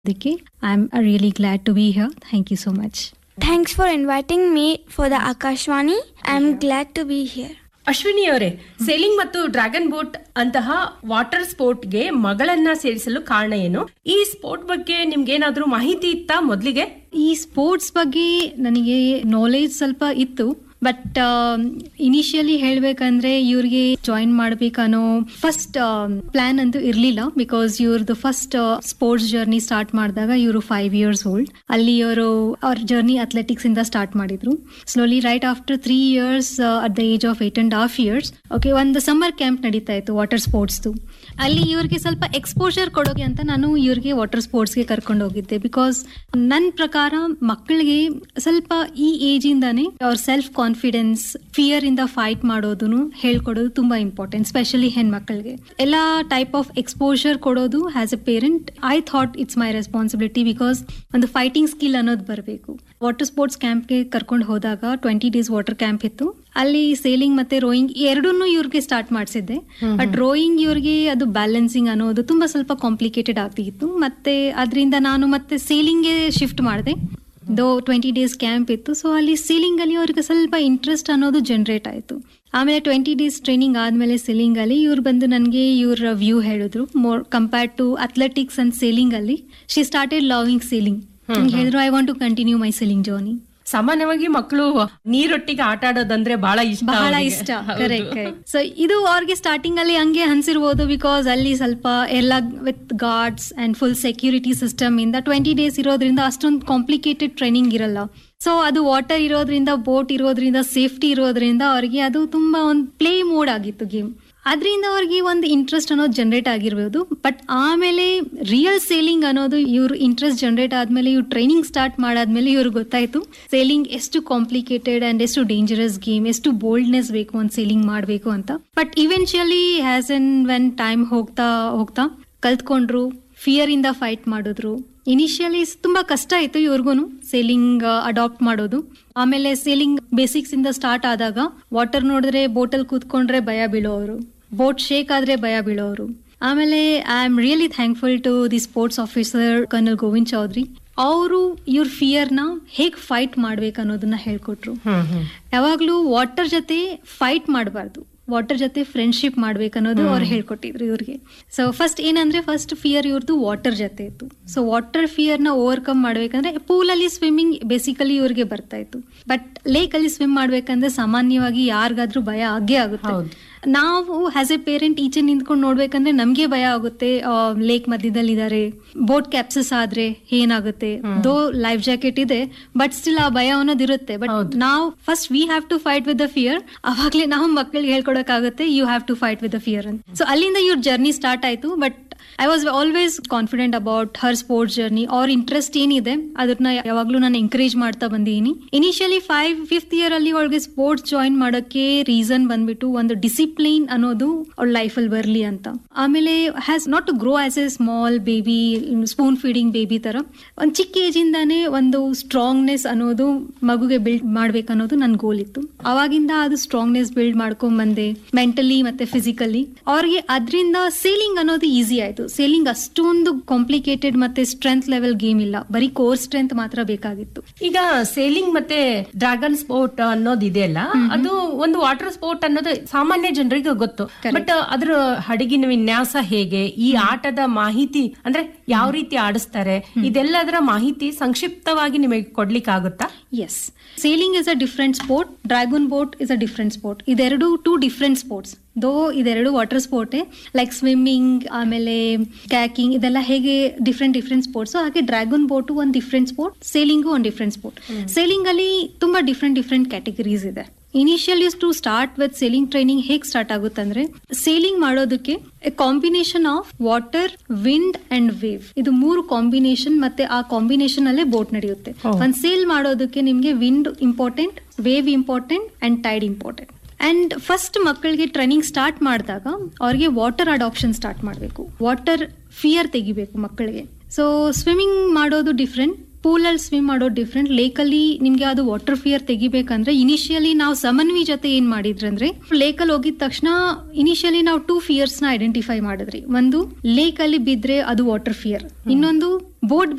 ಅದಕ್ಕೆ I am really glad to be here thank you so much Thanks for inviting me for the Akashwani. I'm glad to be here. Ashwini ಅವರೇ sailing ಮತ್ತು dragon boat ಅಂತಹ water ಸ್ಪೋರ್ಟ್ಗೆ ಮಗಳನ್ನ ಸೇರಿಸಲು ಕಾರಣ ಏನು ಈ ಸ್ಪೋರ್ಟ್ ಬಗ್ಗೆ ನಿಮ್ಗೇನಾದ್ರೂ ಮಾಹಿತಿ ಇತ್ತಾ ಮೊದ್ಲಿಗೆ ಈ ಸ್ಪೋರ್ಟ್ಸ್ ಬಗ್ಗೆ ನನಗೆ ನಾಲೆಜ್ ಸ್ವಲ್ಪ ಇತ್ತು ಬಟ್ ಇನಿಷಿಯಲಿ ಹೇಳ್ಬೇಕಂದ್ರೆ ಇವ್ರಿಗೆ ಜಾಯಿನ್ ಮಾಡ್ಬೇಕನ್ನೋ ಫಸ್ಟ್ ಪ್ಲಾನ್ ಅಂತೂ ಇರ್ಲಿಲ್ಲ ಬಿಕಾಸ್ ಇವ್ರದ್ದು ಫಸ್ಟ್ ಸ್ಪೋರ್ಟ್ಸ್ ಜರ್ನಿ ಸ್ಟಾರ್ಟ್ ಮಾಡಿದಾಗ ಇವರು ಫೈವ್ ಇಯರ್ಸ್ ಓಲ್ಡ್ ಅಲ್ಲಿ ಇವರು ಅವ್ರ ಜರ್ನಿ ಅಥ್ಲೆಟಿಕ್ಸ್ ಇಂದ ಸ್ಟಾರ್ಟ್ ಮಾಡಿದ್ರು slowly right after three years at the age of eight and half years okay ಒಂದು ಸಮ್ಮರ್ ಕ್ಯಾಂಪ್ ನಡೀತಾ ಇತ್ತು ವಾಟರ್ ಸ್ಪೋರ್ಟ್ಸ್ದು ಅಲ್ಲಿ ಇವ್ರಿಗೆ ಸ್ವಲ್ಪ ಎಕ್ಸ್ಪೋಜರ್ ಕೊಡೋಕೆ ಅಂತ ನಾನು ಇವ್ರಿಗೆ ವಾಟರ್ ಸ್ಪೋರ್ಟ್ಸ್ಗೆ ಕರ್ಕೊಂಡು ಹೋಗಿದ್ದೆ ಬಿಕಾಸ್ ನನ್ನ ಪ್ರಕಾರ ಮಕ್ಕಳಿಗೆ ಸ್ವಲ್ಪ ಈ ಏಜ್ ಇಂದಾನೆ ಅವ್ರ ಸೆಲ್ಫ್ ಕಾನ್ಫಿಡೆನ್ಸ್ ಫಿಯರ್ ಇಂದ ಫೈಟ್ ಮಾಡೋದನ್ನು ಹೇಳ್ಕೊಡೋದು ತುಂಬಾ ಇಂಪಾರ್ಟೆಂಟ್ ಸ್ಪೆಷಲಿ ಹೆಣ್ಮಕ್ಳಿಗೆ ಎಲ್ಲ ಟೈಪ್ ಆಫ್ ಎಕ್ಸ್ಪೋಜರ್ ಕೊಡೋದು as a parent I thought it's my responsibility because ಒಂದು ಫೈಟಿಂಗ್ ಸ್ಕಿಲ್ ಅನ್ನೋದು ಬರಬೇಕು ವಾಟರ್ ಸ್ಪೋರ್ಟ್ಸ್ ಕ್ಯಾಂಪ್ಗೆ ಕರ್ಕೊಂಡು ಹೋದಾಗ ಟ್ವೆಂಟಿ ಡೇಸ್ ವಾಟರ್ ಕ್ಯಾಂಪ್ ಇತ್ತು ಅಲ್ಲಿ ಸೇಲಿಂಗ್ ಮತ್ತೆ ರೋಯಿಂಗ್ ಎರಡನ್ನೂ ಇವ್ರಿಗೆ ಸ್ಟಾರ್ಟ್ ಮಾಡಿಸಿದ್ದೆ ಬಟ್ ರೋಯಿಂಗ್ ಇವ್ರಿಗೆ ಅದು ಬ್ಯಾಲೆನ್ಸಿಂಗ್ ಅನ್ನೋದು ತುಂಬಾ ಸ್ವಲ್ಪ ಕಾಂಪ್ಲಿಕೇಟೆಡ್ ಆಗ್ತಿತ್ತು ಮತ್ತೆ ಅದರಿಂದ ನಾನು ಮತ್ತೆ ಸೇಲಿಂಗ್ಗೆ ಶಿಫ್ಟ್ ಮಾಡಿದೆ ದೋ ಟ್ವೆಂಟಿ ಡೇಸ್ ಕ್ಯಾಂಪ್ ಇತ್ತು ಸೊ ಅಲ್ಲಿ ಸೀಲಿಂಗ್ ಅಲ್ಲಿ ಅವ್ರಿಗೆ ಸ್ವಲ್ಪ ಇಂಟ್ರೆಸ್ಟ್ ಅನ್ನೋದು ಜನರೇಟ್ ಆಯಿತು ಆಮೇಲೆ ಟ್ವೆಂಟಿ ಡೇಸ್ ಟ್ರೈನಿಂಗ್ ಆದ್ಮೇಲೆ ಸೇಲಿಂಗ್ ಅಲ್ಲಿ ಇವ್ರು ಬಂದು ನನಗೆ ಇವ್ರ ವ್ಯೂ ಹೇಳಿದ್ರು more compared to athletics and sailing ಅಲ್ಲಿ ಶಿ ಸ್ಟಾರ್ಟೆಡ್ ಲವಿಂಗ್ ಸೇಲಿಂಗ್ ಹೇಳಿದ್ರು I want to continue my sailing journey ಸಾಮಾನ್ಯವಾಗಿ ಮಕ್ಕಳು ನೀರೊಟ್ಟಿಗೆ ಆಟ ಆಡೋದಂದ್ರೆ ಬಹಳ ಇಷ್ಟ ಬಹಳ ಅವ್ರಿಗೆ. ಇಷ್ಟ ಹೌದು. ಕರೆಕ್ಟ್ ಸೊ ಇದು ಅವ್ರಿಗೆ ಸ್ಟಾರ್ಟಿಂಗ್ ಅಲ್ಲಿ ಹಂಗೆ ಅನ್ಸಿರ್ಬೋದು ಬಿಕಾಸ್ ಅಲ್ಲಿ ಸ್ವಲ್ಪ ಎಲ್ಲ with guards and full security system ಇಂದ ಟ್ವೆಂಟಿ ಡೇಸ್ ಇರೋದ್ರಿಂದ ಅಷ್ಟೊಂದು ಕಾಂಪ್ಲಿಕೇಟೆಡ್ ಟ್ರೈನಿಂಗ್ ಇರಲ್ಲ ಸೊ ಅದು ವಾಟರ್ ಇರೋದ್ರಿಂದ ಬೋಟ್ ಇರೋದ್ರಿಂದ ಸೇಫ್ಟಿ ಇರೋದ್ರಿಂದ ಅವ್ರಿಗೆ ಅದು ತುಂಬಾ ಒಂದು ಪ್ಲೇ ಮೋಡ್ ಆಗಿತ್ತು ಗೇಮ್ ಅದರಿಂದ ಅವ್ರಿಗೆ ಒಂದು ಇಂಟ್ರೆಸ್ಟ್ ಅನ್ನೋದು ಜನರೇಟ್ ಆಗಿರ್ಬೋದು ಬಟ್ ಆಮೇಲೆ ರಿಯಲ್ ಸೇಲಿಂಗ್ ಅನ್ನೋದು ಇವ್ರು ಇಂಟ್ರೆಸ್ಟ್ ಜನರೇಟ್ ಆದ್ಮೇಲೆ ಇವ್ರು ಟ್ರೈನಿಂಗ್ ಸ್ಟಾರ್ಟ್ ಮಾಡಾದ್ಮೇಲೆ ಇವ್ರಿಗೆ ಗೊತ್ತಾಯ್ತು ಸೇಲಿಂಗ್ ಎಷ್ಟು ಕಾಂಪ್ಲಿಕೇಟೆಡ್ ಅಂಡ್ ಎಷ್ಟು ಡೇಂಜರಸ್ ಗೇಮ್ ಎಷ್ಟು ಬೋಲ್ಡ್ನೆಸ್ ಬೇಕು ಒಂದು ಸೇಲಿಂಗ್ ಮಾಡಬೇಕು ಅಂತ but eventually has N when time ಹೋಗ್ತಾ ಹೋಗ್ತಾ ಕಲ್ತ್ಕೊಂಡ್ರು ಫಿಯರ್ ಇಂದ ಫೈಟ್ ಮಾಡಿದ್ರು ಇನಿಷಿಯಲಿ ತುಂಬಾ ಕಷ್ಟ ಆಯ್ತು ಇವ್ರಿಗೂ ಸೇಲಿಂಗ್ ಅಡಾಪ್ಟ್ ಮಾಡೋದು ಆಮೇಲೆ ಸೇಲಿಂಗ್ ಬೇಸಿಕ್ಸ್ ಇಂದ ಸ್ಟಾರ್ಟ್ ಆದಾಗ ವಾಟರ್ ನೋಡಿದ್ರೆ ಬೋಟಲ್ ಕೂತ್ಕೊಂಡ್ರೆ ಭಯ ಬೀಳೋರು ಬೋಟ್ ಶೇಕ್ ಆದ್ರೆ ಭಯ ಬೀಳೋರು ಆಮೇಲೆ I am really thankful to the sports officer kernel Govind Chaudhary ಅವರು ಇವ್ರ ಫಿಯರ್ನ ಹೇಗ್ ಫೈಟ್ ಮಾಡ್ಬೇಕು ಅನ್ನೋದನ್ನ ಹೇಳ್ಕೊಟ್ರು ಹ್ಮ್ ಹ್ಮ್ ಯಾವಾಗ್ಲೂ ವಾಟರ್ ಜೊತೆ ಫೈಟ್ ಮಾಡಬಾರ್ದು ವಾಟರ್ ಜೊತೆ ಫ್ರೆಂಡ್ಶಿಪ್ ಮಾಡ್ಬೇಕನ್ನೋದು ಅವ್ರು ಹೇಳ್ಕೊಟ್ಟಿದ್ರು ಇವ್ರಿಗೆ ಸೊ ಫಸ್ಟ್ ಏನಂದ್ರೆ ಫಸ್ಟ್ ಫಿಯರ್ ಇವ್ರದ್ದು ವಾಟರ್ ಜೊತೆ ಇತ್ತು ಸೊ ವಾಟರ್ ಫಿಯರ್ ನ ಓವರ್ಕಮ್ ಮಾಡ್ಬೇಕಂದ್ರೆ ಪೂಲ್ ಅಲ್ಲಿ ಸ್ವಿಮ್ಮಿಂಗ್ ಬೇಸಿಕಲಿ ಇವ್ರಿಗೆ ಬರ್ತಾ ಇತ್ತು ಬಟ್ ಲೇಕ್ ಅಲ್ಲಿ ಸ್ವಿಮ್ ಮಾಡ್ಬೇಕಂದ್ರೆ ಸಾಮಾನ್ಯವಾಗಿ ಯಾರಿಗಾದ್ರೂ ಭಯ ಆಗೇ ಆಗುತ್ತೆ ಹೌದು. ನಾವು ಆಸ್ ಎ ಪೇರೆಂಟ್ ಈಚೆ ನಿಂತ್ಕೊಂಡು ನೋಡ್ಬೇಕಂದ್ರೆ ನಮ್ಗೆ ಭಯ ಆಗುತ್ತೆ ಲೇಕ್ ಮಧ್ಯದಲ್ಲಿ ಇದಾರೆ ಬೋಟ್ ಕ್ಯಾಪ್ಸಸ್ ಆದ್ರೆ ಏನಾಗುತ್ತೆ ದೋ ಲೈಫ್ ಜಾಕೆಟ್ ಇದೆ ಬಟ್ ಸ್ಟಿಲ್ ಆ ಭಯ ಅನ್ನೋದು ಇರುತ್ತೆ ಬಟ್ ಹೌದು. ನಾವು first we have to fight with the fear ಅವಾಗ್ಲೇ ನಾವು ಮಕ್ಕಳಿಗೆ ಹೇಳ್ಕೊಡಕ್ಕಾಗುತ್ತೆ you have to fight with the fear ಅಂತ ಸೊ ಅಲ್ಲಿಂದ ಇವ್ರ ಜರ್ನಿ ಸ್ಟಾರ್ಟ್ ಆಯ್ತು but I was always confident about her sports journey ಅವ್ರ ಇಂಟ್ರೆಸ್ಟ್ ಏನಿದೆ ಅದನ್ನ ಯಾವಾಗ್ಲೂ ನಾನು ಎಂಕರೇಜ್ ಮಾಡ್ತಾ ಬಂದಿದ್ದೀನಿ ಇನಿಷಿಯಲಿ ಫೈವ್ ಫಿಫ್ತ್ ಇಯರ್ ಅಲ್ಲಿ ಅವಳಿಗೆ ಸ್ಪೋರ್ಟ್ಸ್ ಜಾಯಿನ್ ಮಾಡೋಕ್ಕೆ ರೀಸನ್ ಬಂದ್ಬಿಟ್ಟು ಒಂದು ಡಿಸಿಪ್ಲಿನ್ ಅನ್ನೋದು ಅವಳ ಲೈಫಲ್ಲಿ ಬರಲಿ ಅಂತ ಆಮೇಲೆ has not to grow as a small baby spoon feeding baby ತರ ಒಂದು ಚಿಕ್ಕ ಏಜ್ ಇಂದಾನೆ ಒಂದು ಸ್ಟ್ರಾಂಗ್ನೆಸ್ ಅನ್ನೋದು ಮಗುಗೆ ಬಿಲ್ಡ್ ಮಾಡ್ಬೇಕನ್ನೋದು ನನ್ನ ಗೋಲ್ ಇತ್ತು ಅವಾಗಿಂದ ಅದು ಸ್ಟ್ರಾಂಗ್ನೆಸ್ ಬಿಲ್ಡ್ ಮಾಡ್ಕೊಂಡ್ ಬಂದೆ ಮೆಂಟಲಿ ಮತ್ತೆ ಫಿಸಿಕಲಿ ಅವ್ರಿಗೆ ಅದರಿಂದ ಸೇಲಿಂಗ್ ಅನ್ನೋದು ಈಸಿ ಆಯ್ತು ಸೇಲಿಂಗ್ ಅಷ್ಟೊಂದು ಕಾಂಪ್ಲಿಕೇಟೆಡ್ ಮತ್ತೆ ಸ್ಟ್ರೆಂತ್ ಲೆವೆಲ್ ಗೇಮ್ ಇಲ್ಲ ಬರೀ ಕೋರ್ ಸ್ಟ್ರೆಂತ್ ಮಾತ್ರ ಬೇಕಾಗಿತ್ತು ಈಗ ಸೇಲಿಂಗ್ ಮತ್ತೆ ಡ್ರ್ಯಾಗನ್ ಸ್ಪೋರ್ಟ್ ಅನ್ನೋದು ಇದೆಯಲ್ಲ ಅದು ಒಂದು ವಾಟರ್ ಸ್ಪೋರ್ಟ್ ಅನ್ನೋದು ಸಾಮಾನ್ಯ ಜನರಿಗೆ ಗೊತ್ತು ಬಟ್ ಅದ್ರ ಹಡಗಿನ ವಿನ್ಯಾಸ ಹೇಗೆ ಈ ಆಟದ ಮಾಹಿತಿ ಅಂದ್ರೆ ಯಾವ ರೀತಿ ಆಡಿಸ್ತಾರೆ ಇದೆಲ್ಲದರ ಮಾಹಿತಿ ಸಂಕ್ಷಿಪ್ತವಾಗಿ ನಿಮಗೆ ಕೊಡ್ಲಿಕ್ಕೆ ಆಗುತ್ತಾ yes sailing is a different sport dragon boat is a different sport ಇದೆರಡು ಟೂ ಡಿಫ್ರೆಂಟ್ ಸ್ಪೋರ್ಟ್ಸ್ ದೋ ಇದೆರಡು ವಾಟರ್ ಸ್ಪೋರ್ಟೇ ಲೈಕ್ ಸ್ವಿಮ್ಮಿಂಗ್ ಆಮೇಲೆ ಕ್ಯಾಕಿಂಗ್ ಇದೆಲ್ಲ ಹೇಗೆ ಡಿಫ್ರೆಂಟ್ ಡಿಫ್ರೆಂಟ್ ಸ್ಪೋರ್ಟ್ಸ್ ಹಾಗೆ ಡ್ರ್ಯಾಗನ್ ಬೋಟು ಒಂದು ಡಿಫ್ರೆಂಟ್ ಸ್ಪೋರ್ಟ್ ಸೇಲಿಂಗು ಒಂದು ಡಿಫ್ರೆಂಟ್ ಸ್ಪೋರ್ಟ್ ಸೇಲಿಂಗ್ ಅಲ್ಲಿ ತುಂಬಾ ಡಿಫ್ರೆಂಟ್ ಡಿಫ್ರೆಂಟ್ ಕ್ಯಾಟಗರೀಸ್ ಇದೆ initial use to start with sailing training ಹೇಗೆ ಸ್ಟಾರ್ಟ್ ಆಗುತ್ತಂದ್ರೆ ಸೇಲಿಂಗ್ ಮಾಡೋದಕ್ಕೆ combination of water wind and wave ಇದು ಮೂರು ಕಾಂಬಿನೇಷನ್ ಮತ್ತೆ ಆ ಕಾಂಬಿನೇಷನ್ ಅಲ್ಲೇ ಬೋಟ್ ನಡೆಯುತ್ತೆ Oh. ಒಂದ್ ಸೇಲ್ ಮಾಡೋದಕ್ಕೆ ನಿಮ್ಗೆ wind important wave important and tide important and first ಮಕ್ಕಳಿಗೆ ಟ್ರೈನಿಂಗ್ ಸ್ಟಾರ್ಟ್ ಮಾಡಿದಾಗ ಅವ್ರಿಗೆ ವಾಟರ್ ಅಡಾಪ್ಷನ್ ಸ್ಟಾರ್ಟ್ ಮಾಡಬೇಕು ವಾಟರ್ ಫಿಯರ್ ತೆಗಿಬೇಕು ಮಕ್ಕಳಿಗೆ ಸೊ ಸ್ವಿಮ್ಮಿಂಗ್ ಮಾಡೋದು ಡಿಫ್ರೆಂಟ್ ಪೂಲಲ್ಲಿ ಸ್ವಿಮ್ ಮಾಡೋದು ಡಿಫ್ರೆಂಟ್ ಲೇಕಲ್ಲಿ ನಿಮ್ಗೆ ಅದು ವಾಟರ್ ಫಿಯರ್ ತೆಗಿಬೇಕಂದ್ರೆ ಇನಿಷಿಯಲಿ ನಾವು ಸಮನ್ವಿ ಜೊತೆ ಏನ್ ಮಾಡಿದ್ರಂದ್ರೆ ಲೇಕಲ್ಲಿ ಹೋಗಿದ ತಕ್ಷಣ ಇನಿಷಿಯಲಿ ನಾವು ಟೂ ಫಿಯರ್ಸ್ ನ ಐಡೆಂಟಿಫೈ ಮಾಡಿದ್ರಿ ಒಂದು ಲೇಕ್ ಅಲ್ಲಿ ಬಿದ್ರೆ ಅದು ವಾಟರ್ ಫಿಯರ್ ಇನ್ನೊಂದು ಬೋಟ್